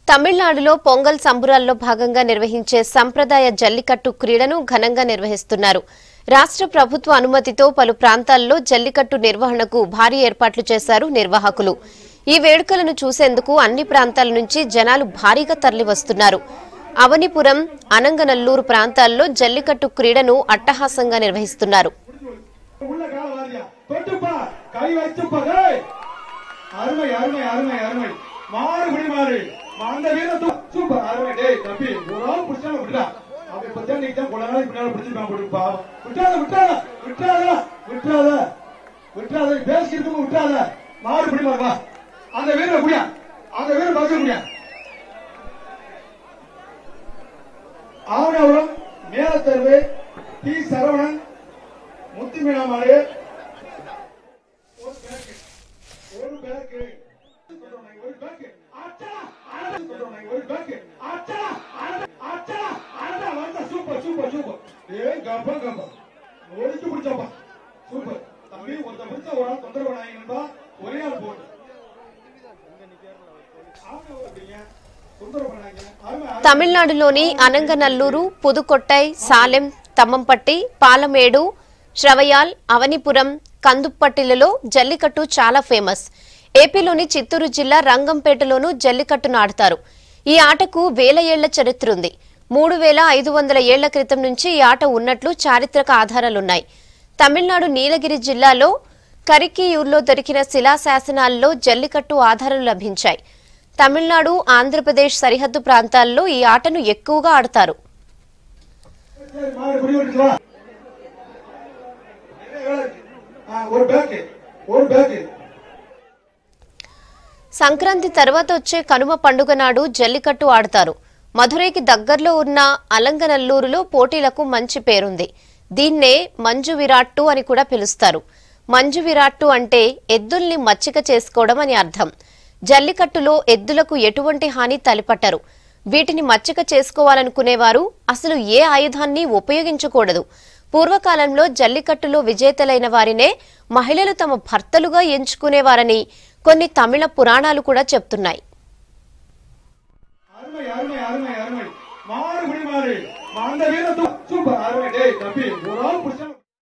తమిళనాడులో పొంగల్ సంబురాల్లో భాగంగా నిర్వహించే సంప్రదాయ జల్లికట్టు క్రీడను ఘనంగా నిర్వహిస్తున్నారు రాష్ట్ర ప్రభుత్వ అనుమతితో పలు ప్రాంతాల్లో జల్లికట్టు నిర్వహణకు భారీ ఏర్పాట్లు చేశారు నిర్వాహకులు ఈ వేడుకలను చూసేందుకు అన్ని ప్రాంతాల నుంచి జనాలు భారీగా తరలివస్తున్నారు అవనిపురం అనంగనల్లూరు ప్రాంతాల్లో జల్లికట్టు క్రీడను అట్టహాసంగా నిర్వహిస్తున్నారు உள்ள கால வாரியா தொட்டுப்பா கை வச்சுப்பா டேய் அருமை அருமை அருமை அருமை மாறு புடி மாறு அந்த வீர சூப்பர் அருமை டேய் தம்பி ஒரு ஆள் பிடிச்சாலும் விடா அப்படி பத்தியா நீ தான் கொள்ள நாளைக்கு பின்னால பிடிச்சிருப்பான் போட்டு பாவம் விட்டாத விட்டாத விட்டாத விட்டாத விட்டாத பேசி இருக்கும் விட்டாத மாறு புடி மாறு வா அந்த வீர புடியா அந்த வீர பாக்க முடியா ஆவணவரம் மேலத்தருவு டி சரவணன் முத்துமீனாமாடு ஒரு பேக்கு ஒரு பேக்கு ஒரு பேக்கு அச்சா அழகா ஒரு பேக்கு அச்சா அழகா அச்சா அழகா வந்த சூப்பர் சூப்பர் சூப்பர் ஏ கப்ப கப்ப ஒடிச்சு பிடிச்சப்பா சூப்பர் தம்பி ஒருத்த பிடிச்ச ஒரு ஆள் தொந்தரவு பண்ணாங்கன்னா ஒரே ஆள் போட்டு அவங்க அப்படிங்க தொந்தரவு பண்ணாங்க அருமை அருமை. తమిళనాడులోని అనంగనల్లూరు పుదుకొట్టై సాలెం తమ్మంపట్టి పాలమేడు శ్రవయాల్ అవనిపురం కందుప్పట్టిలలో జల్లికట్టు చాలా ఫేమస్ ఏపీలోని చిత్తూరు జిల్లా రంగంపేటలోనూ జల్లికట్టును ఆడతారు ఈ ఆటకు వేల ఏళ్ల చరిత్ర ఉంది మూడు వేల ఐదు వందల ఏళ్ల క్రితం నుంచి ఈ ఆట ఉన్నట్లు చారిత్రక ఆధారాలున్నాయి తమిళనాడు నీలగిరి జిల్లాలో కరికియూర్లో దొరికిన శిలాశాసనాల్లో జల్లికట్టు ఆధారాలు లభించాయి తమిళనాడు ఆంధ్రప్రదేశ్ సరిహద్దు ప్రాంతాల్లో ఈ ఆటను ఎక్కువగా ఆడతారు சரி, மாடு குடி ஓட்டிட்டு வா. என்ன வேலை இருக்கு? ஆ, ஒரு பேக்கு ஒரு பேக்கு సంక్రాంతి తర్వాత వచ్చే కనుమ పండుగ నాడు జల్లికట్టు ఆడతారు మధురైకి దగ్గరలో ఉన్న అలంగనల్లూరులో పోటీలకు మంచి పేరుంది దీన్నే మంజు విరాట్టు అని కూడా పిలుస్తారు మంజు విరాట్టు అంటే ఎద్దుల్ని మచ్చిక చేసుకోవడం అని అర్థం జల్లికట్టులో ఎద్దులకు ఎటువంటి హాని తలపట్టరు వీటిని మచ్చిక చేసుకోవాలనుకునేవారు అసలు ఏ ఆయుధాన్ని ఉపయోగించకూడదు పూర్వకాలంలో జల్లికట్టులో విజేతలైన వారినే మహిళలు తమ భర్తలుగా ఎంచుకునేవారని కొన్ని తమిళ పురాణాలు కూడా చెప్తున్నాయి அருமை அருமை அருமை அருமை மாடு குடி மாடு அந்த வீர சூப்பர் அருமை டேய் தம்பி ஒரு ஆள்